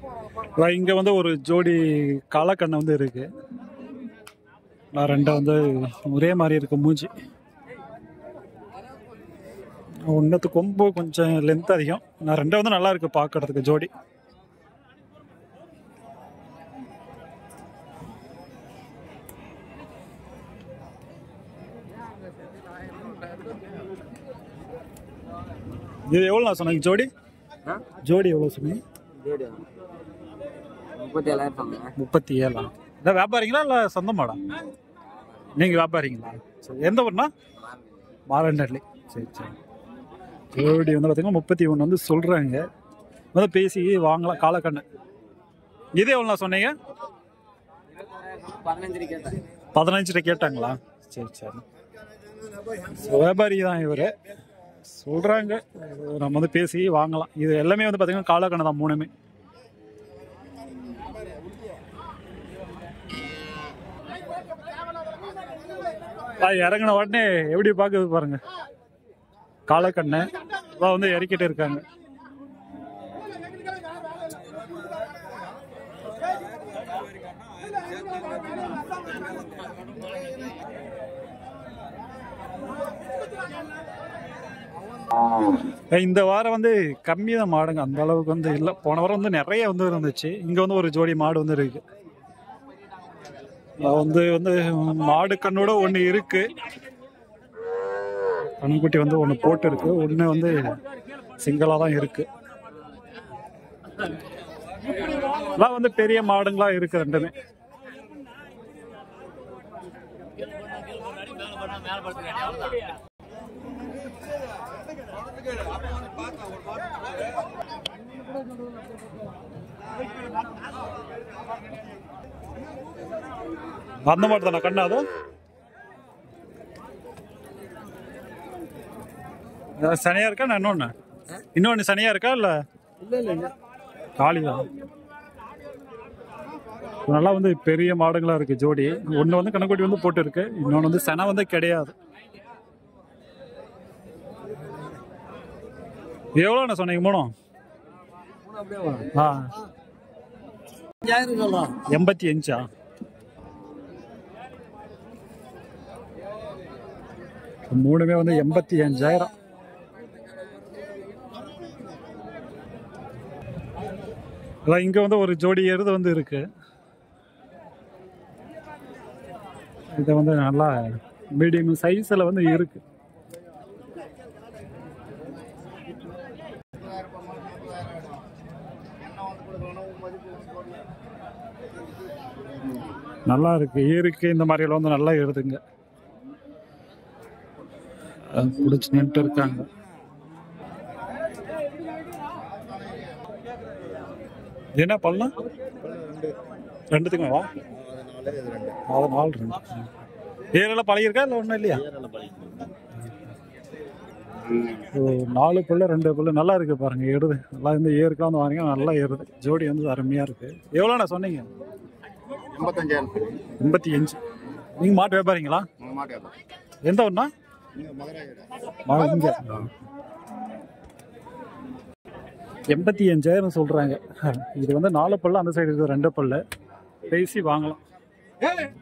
அதான் இங்க வந்து ஒரு ஜோடி காலக்கண்ணை வந்து இருக்கு நான் ரெண்டும் வந்து ஒரே மாதிரி இருக்கு மூஞ்சி ஒன்றத்து கொம்பு கொஞ்சம் லென்த் அதிகம் நான் ரெண்டும் வந்து நல்லா இருக்கு பார்க்கறதுக்கு ஜோடி இது எவ்வளோ நான் சொன்னேன் ஜோடி ஆ ஜோடி எவ்வளோ சொன்னீங்க ஜோடி முப்பத்தி ஏழாயிரம் சொன்னேன் முப்பத்தி ஏழா இல்லை வியாபாரிங்களா இல்லை சொந்தமாடா நீங்கள் வியாபாரிங்களா சரி எந்த ஊர்னா மாரண்டர்லி சரி சரி ஜோடி வந்து பார்த்தீங்கன்னா முப்பத்தி ஒன்று வந்து சொல்கிறாங்க வந்து பேசி வாங்கலாம் காலக்கண்ணு இது எவ்வளோ சொன்னீங்க பதினஞ்சு கேட்டேன் பதினஞ்சு கேட்டாங்களா சரி சரி So, வியாபாரி தான் இவர் சொல்கிறாங்க நம்ம வந்து பேசி வாங்கலாம் இது எல்லாமே வந்து பார்த்தீங்கன்னா காலக்கண்ணு தான் மூணுமே அது இறங்கின உடனே எப்படி பார்க்குது பாருங்க காலக்கண்ணை அதான் வந்து இறக்கிட்டு இருக்காங்க ஏய், இந்த வாரம் வந்து கம்மி தான் மாடுங்க அந்த அளவுக்கு வந்து இல்லை போன வாரம் வந்து நிறைய வந்து இருந்துச்சு இங்க வந்து ஒரு ஜோடி மாடு வந்து இருக்கு அது வந்து வந்து மாடு கண்ணோட ஒன்று இருக்கு கண்குட்டி வந்து ஒன்று போட்டு இருக்கு ஒன்று வந்து சிங்கிளாக தான் இருக்கு எல்லாம் வந்து பெரிய மாடுங்களா இருக்கு ரெண்டுமே அந்த மாட்டு தானே கண்ணா அது ஏதாவது சனியா இருக்கா நான் இன்னொன்று இன்னொன்று சனியா இருக்கா இல்லை இல்லை இல்லைங்க காளி தான் நல்லா வந்து பெரிய மாடுங்களா இருக்கு ஜோடி ஒன்று வந்து கணக்குட்டி வந்து போட்டு இருக்கு இன்னொன்று வந்து செனை வந்து கிடையாது எவ்வளோண்ணா சொன்னீங்க மூணும் அப்படியே வரும் ஆ அஞ்சாயிரம் சொல்லலாம் எண்பத்தி அஞ்சா மூணுமே வந்து எண்பத்தி அஞ்சாயிரம் அதான் இங்க வந்து ஒரு ஜோடி எருது வந்து இருக்கு இது வந்து நல்லா மீடியம் சைஸ்ல வந்து இருக்கு நல்லா இருக்கு இயற்கை இந்த மாதிரி எல்லாம் வந்து நல்லா எழுதுங்க பிடிச்சி நின்றுட்டு இருக்காங்க என்ன பண்ணலாம் ரெண்டுத்துக்குமே வா அது நாலு ரெண்டு ஏரெல்லாம் பழகிருக்கா இல்லை ஒன்றும் இல்லையா ஓ, நாலு புள்ள ரெண்டு புள்ள நல்லா இருக்கு பாருங்க ஏறுது நல்லா இந்த ஏருக்கா வந்து வாங்க நல்லா ஏறுது ஜோடி வந்து அருமையா இருக்கு எவ்வளோண்ணா சொன்னீங்க எண்பத்தஞ்சாயிரம் எண்பத்தி அஞ்சு நீங்க மாட்டு வியாபாரிங்களா மாட்டேன் எந்த ஊர்னா மா- இங்க எண்பத்தி அஞ்சாயிரம் சொல்றாங்க இது வந்து நாலு பல்லு அந்த சைடு இருக்கு ரெண்டு பல்லு பேசி வாங்கலாம்